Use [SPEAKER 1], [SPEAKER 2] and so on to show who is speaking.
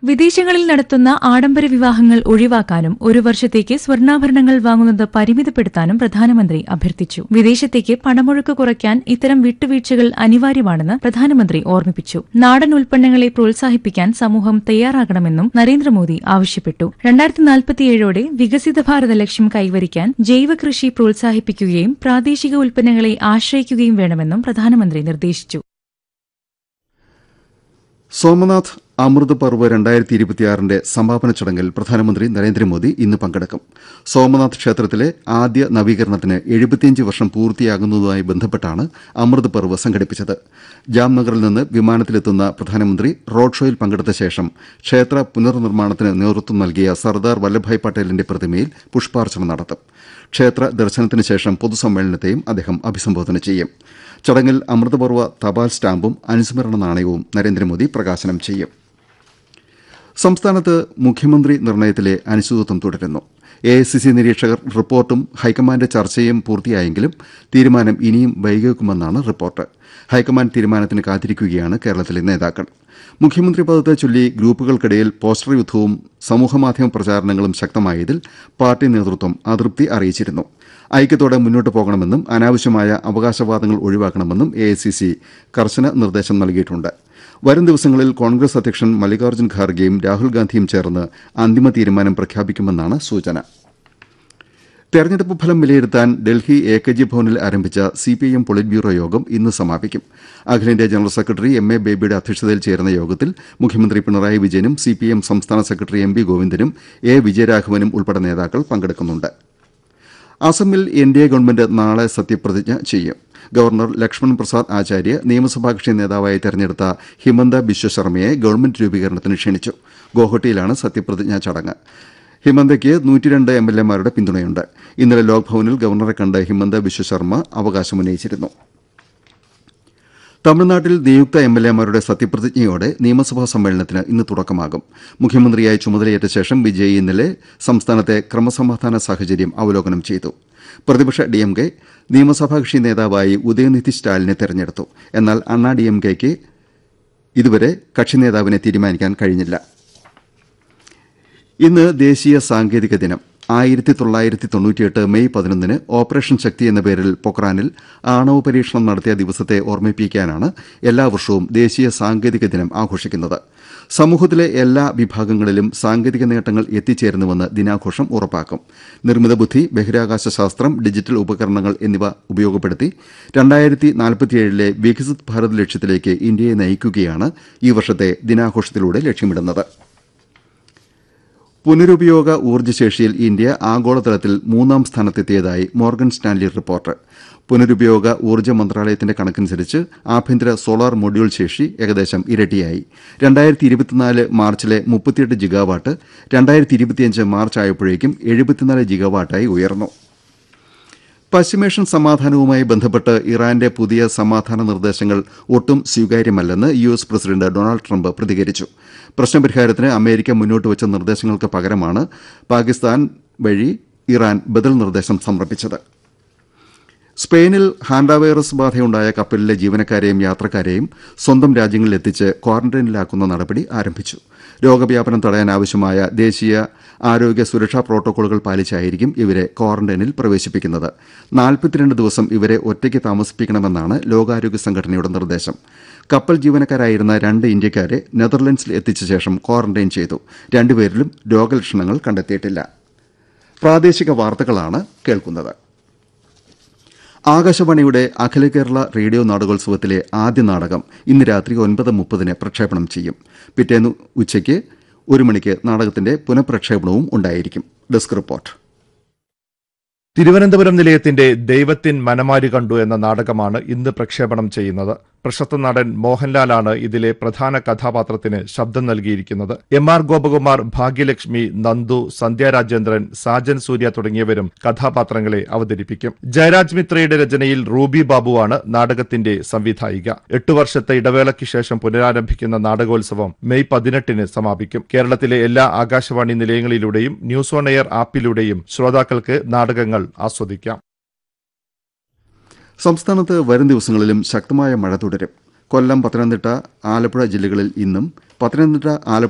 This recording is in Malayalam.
[SPEAKER 1] വിദേശങ്ങളിൽ നടത്തുന്ന ആഡംബര വിവാഹങ്ങൾ ഒഴിവാക്കാനും ഒരു വർഷത്തേക്ക് സ്വർണ്ണാഭരണങ്ങൾ വാങ്ങുന്നത് പരിമിതപ്പെടുത്താനും പ്രധാനമന്ത്രി അഭ്യർത്ഥിച്ചു വിദേശത്തേക്ക് പണമൊഴുക്ക് കുറയ്ക്കാൻ ഇത്തരം വിട്ടുവീഴ്ചകൾ അനിവാര്യമാണെന്ന് പ്രധാനമന്ത്രി ഓർമ്മിപ്പിച്ചു നാടൻ ഉൽപ്പന്നങ്ങളെ പ്രോത്സാഹിപ്പിക്കാൻ സമൂഹം തയ്യാറാകണമെന്നും നരേന്ദ്രമോദി ആവശ്യപ്പെട്ടു രണ്ടായിരത്തി നാൽപ്പത്തിയേഴോടെ വികസിത ഭാരത ലക്ഷ്യം കൈവരിക്കാൻ ജൈവ കൃഷി പ്രോത്സാഹിപ്പിക്കുകയും പ്രാദേശിക ഉൽപ്പന്നങ്ങളെ ആശ്രയിക്കുകയും വേണമെന്നും പ്രധാനമന്ത്രി നിർദ്ദേശിച്ചു
[SPEAKER 2] സോമനാഥ് അമൃത് പർവ് രണ്ടായിരത്തി ഇരുപത്തിയാറിന്റെ സമാപന ചടങ്ങിൽ പ്രധാനമന്ത്രി നരേന്ദ്രമോദി ഇന്ന് പങ്കെടുക്കും സോമനാഥ് ക്ഷേത്രത്തിലെ ആദ്യ നവീകരണത്തിന് എഴുപത്തിയഞ്ച് വർഷം പൂർത്തിയാകുന്നതുമായി ബന്ധപ്പെട്ടാണ് അമൃത് പർവ് സംഘടിപ്പിച്ചത് ജാംനഗറിൽ നിന്ന് വിമാനത്തിലെത്തുന്ന പ്രധാനമന്ത്രി റോഡ് ഷോയിൽ പങ്കെടുത്ത ശേഷം ക്ഷേത്ര പുനർനിർമ്മാണത്തിന് നേതൃത്വം നൽകിയ സർദാർ വല്ലഭായ് പട്ടേലിന്റെ പ്രതിമയിൽ പുഷ്പാർച്ചന നടത്തും ക്ഷേത്ര ദർശനത്തിന് ശേഷം പൊതുസമ്മേളനത്തെയും അദ്ദേഹം അഭിസംബോധന ചെയ്യും ചടങ്ങിൽ അമൃതപർവ്വ തപാൽ സ്റ്റാമ്പും അനുസ്മരണ നാണയവും നരേന്ദ്രമോദി പ്രകാശനം ചെയ്യും സംസ്ഥാനത്ത് മുഖ്യമന്ത്രി നിർണയത്തിലെ അനിശ്ചിതത്വം തുടരുന്നു എ ഐ സി സി നിരീക്ഷകർ റിപ്പോർട്ടും ഹൈക്കമാൻഡ് ചർച്ചയും പൂർത്തിയായെങ്കിലും തീരുമാനം ഇനിയും വൈകിവെക്കുമെന്നാണ് റിപ്പോർട്ട് ഹൈക്കമാൻഡ് തീരുമാനത്തിന് കാത്തിരിക്കുകയാണ് കേരളത്തിലെ നേതാക്കൾ മുഖ്യമന്ത്രി പദത്തെ ചൊല്ലി ഗ്രൂപ്പുകൾക്കിടയിൽ പോസ്റ്റർ യുദ്ധവും സമൂഹമാധ്യമ പ്രചാരണങ്ങളും ശക്തമായതിൽ പാർട്ടി നേതൃത്വം അതൃപ്തി അറിയിച്ചിരുന്നു ഐക്യത്തോടെ മുന്നോട്ട് പോകണമെന്നും അനാവശ്യമായ അവകാശവാദങ്ങൾ ഒഴിവാക്കണമെന്നും എ കർശന നിർദ്ദേശം നൽകിയിട്ടുണ്ട് വരും ദിവസങ്ങളിൽ കോൺഗ്രസ് അധ്യക്ഷൻ മല്ലികാർജ്ജുൻ ഖാർഗെയും രാഹുൽ ഗാന്ധിയും ചേർന്ന് അന്തിമ തീരുമാനം പ്രഖ്യാപിക്കുമെന്നാണ് സൂചന തെരഞ്ഞെടുപ്പ് ഫലം വിലയിരുത്താൻ ഡൽഹി എ കെ ജി ഭവനിൽ ആരംഭിച്ച സിപിഐഎം പൊളിറ്റ് ബ്യൂറോ യോഗം ഇന്ന് സമാപിക്കും അഖിലേന്ത്യാ ജനറൽ സെക്രട്ടറി എം എ ബേബിയുടെ അധ്യക്ഷതയിൽ ചേരുന്ന യോഗത്തിൽ മുഖ്യമന്ത്രി പിണറായി വിജയനും സിപിഐഎം സംസ്ഥാന സെക്രട്ടറി എം വി ഗോവിന്ദനും എ വിജയരാഘവനും ഉൾപ്പെടെ നേതാക്കൾ പങ്കെടുക്കുന്നുണ്ട് അസമിൽ എൻ ഡി എ ഗവൺമെന്റ് നാളെ സത്യപ്രതിജ്ഞ ചെയ്യും ഗവർണർ ലക്ഷ്മൺ പ്രസാദ് ആചാര്യ നിയമസഭാ കക്ഷി നേതാവായി തെരഞ്ഞെടുത്ത ഹിമന്ത ബിശ്വ ശർമ്മയെ ഗവൺമെന്റ് രൂപീകരണത്തിന് ക്ഷണിച്ചു ഗോഹട്ടിയിലാണ് സത്യപ്രതിജ്ഞാ ചടങ്ങ് ഹിമന്തയ്ക്ക് നൂറ്റിരണ്ട് എം എൽ എമാരുടെ പിന്തുണയുണ്ട് ഇന്നലെ ലോക്ഭവനിൽ ഗവർണറെ കണ്ട് ഹിമന്ത ബിശ്വ ശർമ്മ അവകാശമുന്നയിച്ചിരുന്നു തമിഴ്നാട്ടിൽ നിയുക്ത എം എൽ എമാരുടെ സത്യപ്രതിജ്ഞയോടെ നിയമസഭാ സമ്മേളനത്തിന് ഇന്ന് തുടക്കമാകും മുഖ്യമന്ത്രിയായി ചുമതലയേറ്റ ശേഷം വിജയ് ഇന്നലെ സംസ്ഥാനത്തെ ക്രമസമാധാന സാഹചര്യം അവലോകനം ചെയ്തു പ്രതിപക്ഷ ഡിഎംകെ നിയമസഭാ കക്ഷി നേതാവായി ഉദയനിധി സ്റ്റാലിനെ തെരഞ്ഞെടുത്തു എന്നാൽ അണ്ണാ ഡിഎംകെയ്ക്ക് ഇതുവരെ കക്ഷി നേതാവിനെ തീരുമാനിക്കാൻ കഴിഞ്ഞില്ല ഇന്ന് ദേശീയ സാങ്കേതിക ദിനം ആയിരത്തി തൊള്ളായിരത്തി തൊണ്ണൂറ്റിയെട്ട് മെയ് പതിനൊന്നിന് ഓപ്പറേഷൻ ശക്തി എന്ന പേരിൽ പൊക്രാനിൽ ആണവ പരീക്ഷണം നടത്തിയ ദിവസത്തെ ഓർമ്മിപ്പിക്കാനാണ് എല്ലാ വർഷവും ദേശീയ സാങ്കേതിക ദിനം ആഘോഷിക്കുന്നത് സമൂഹത്തിലെ എല്ലാ വിഭാഗങ്ങളിലും സാങ്കേതിക നേട്ടങ്ങൾ എത്തിച്ചേരുന്നുവെന്ന് ദിനാഘോഷം ഉറപ്പാക്കും നിർമ്മിത ബുദ്ധി ബഹിരാകാശ ശാസ്ത്രം ഡിജിറ്റൽ ഉപകരണങ്ങൾ എന്നിവ ഉപയോഗപ്പെടുത്തി രണ്ടായിരത്തി നാൽപ്പത്തിയേഴിലെ വികസിത് ഭാരത് ലക്ഷ്യത്തിലേക്ക് ഇന്ത്യയെ നയിക്കുകയാണ് ഈ വർഷത്തെ ദിനാഘോഷത്തിലൂടെ ലക്ഷ്യമിടുന്നത് പുനരുപയോഗ ഊർജ്ജശേഷിയിൽ ഇന്ത്യ ആഗോളതലത്തിൽ മൂന്നാം സ്ഥാനത്തെത്തിയതായി മോർഗൻ സ്റ്റാൻലി റിപ്പോർട്ട് പുനരുപയോഗ ഊർജ്ജ മന്ത്രാലയത്തിന്റെ കണക്കനുസരിച്ച് ആഭ്യന്തര സോളാർ മൊഡ്യൂൾ ശേഷി ഏകദേശം ഇരട്ടിയായി രണ്ടായിരത്തി ഇരുപത്തിനാല് മാർച്ചിലെ മുപ്പത്തിയെട്ട് ജിഗാവാട്ട് രണ്ടായിരത്തി ഇരുപത്തിയഞ്ച് മാർച്ച് ആയപ്പോഴേക്കും എഴുപത്തിനാല് ജിഗാവാട്ടായി ഉയർന്നു പശ്ചിമേഷ്യൻ സമാധാനവുമായി ബന്ധപ്പെട്ട് ഇറാന്റെ പുതിയ സമാധാന നിർദ്ദേശങ്ങൾ ഒട്ടും സ്വീകാര്യമല്ലെന്ന് U S president Donald Trump പ്രതികരിച്ചു പ്രശ്നപരിഹാരത്തിന് അമേരിക്ക മുന്നോട്ട് വെച്ച നിർദ്ദേശങ്ങൾക്ക് പകരമാണ് പാകിസ്ഥാൻ വഴി ഇറാൻ ബദൽ നിർദ്ദേശം സമർപ്പിച്ചത് സ്പെയിനിൽ ഹാൻഡ വൈറസ് ബാധയുണ്ടായ കപ്പലിലെ ജീവനക്കാരെയും യാത്രക്കാരെയും സ്വന്തം രാജ്യങ്ങളിൽ എത്തിച്ച് ക്വാറന്റൈനിലാക്കുന്ന നടപടി ആരംഭിച്ചു രോഗവ്യാപനം തടയാനാവശ്യമായ ദേശീയ ആരോഗ്യ സുരക്ഷാ പ്രോട്ടോക്കോളുകൾ പാലിച്ചായിരിക്കും ഇവരെ ക്വാറന്റൈനിൽ പ്രവേശിപ്പിക്കുന്നത് നാൽപ്പത്തിരണ്ട് ദിവസം ഇവരെ ഒറ്റയ്ക്ക് താമസിപ്പിക്കണമെന്നാണ് ലോകാരോഗ്യ സംഘടനയുടെ നിർദ്ദേശം കപ്പൽ ജീവനക്കാരായിരുന്ന രണ്ട് ഇന്ത്യക്കാരെ നെതർലൻഡ്സിൽ എത്തിച്ച ശേഷം ക്വാറന്റൈൻ ചെയ്തു രണ്ടുപേരിലും രോഗലക്ഷണങ്ങൾ കണ്ടെത്തിയിട്ടില്ല പ്രാദേശിക വാർത്തകളാണ് കേൾക്കുന്നത് ആകാശവാണിയുടെ അഖില കേരള റേഡിയോ നാടകോത്സവത്തിലെ ആദ്യ നാടകം ഇന്ന് രാത്രി ഒൻപത് മുപ്പതിന് പ്രക്ഷേപണം ചെയ്യും പിറ്റേന്ന് ഉച്ചയ്ക്ക് ഒരു മണിക്ക് നാടകത്തിന്റെ പുനഃപ്രക്ഷേപണവും ഉണ്ടായിരിക്കും ഡെസ്ക് റിപ്പോർട്ട്
[SPEAKER 3] തിരുവനന്തപുരം നിലയത്തിന്റെ ദൈവത്തിൻ മനമാരി കണ്ടു എന്ന നാടകമാണ് ഇന്ന് പ്രക്ഷേപണം ചെയ്യുന്നത് പ്രശസ്ത നടൻ മോഹൻലാലാണ് ഇതിലെ പ്രധാന കഥാപാത്രത്തിന് ശബ്ദം നൽകിയിരിക്കുന്നത് എം ആർ ഗോപകുമാർ ഭാഗ്യലക്ഷ്മി നന്ദു സന്ധ്യ രാജേന്ദ്രൻ സാജൻ സൂര്യ തുടങ്ങിയവരും കഥാപാത്രങ്ങളെ അവതരിപ്പിക്കും ജയരാജ് മിത്രയുടെ രചനയിൽ റൂബി ബാബുവാണ് നാടകത്തിന്റെ സംവിധായിക എട്ടു വർഷത്തെ ഇടവേളയ്ക്ക് ശേഷം പുനരാരംഭിക്കുന്ന നാടകോത്സവം മെയ് പതിനെട്ടിന് സമാപിക്കും കേരളത്തിലെ എല്ലാ ആകാശവാണി നിലയങ്ങളിലൂടെയും ന്യൂസ് ഓൺ എയർ ആപ്പിലൂടെയും ശ്രോതാക്കൾക്ക് നാടകങ്ങൾ ആസ്വദിക്കാം
[SPEAKER 2] സംസ്ഥാനത്ത് വരും ദിവസങ്ങളിലും ശക്തമായ മഴ തുടരും കൊല്ലം പത്തനംതിട്ട ആലപ്പുഴ ജില്ലകളിൽ ഇന്നും പത്തനംതിട്ട ആലപ്പുഴ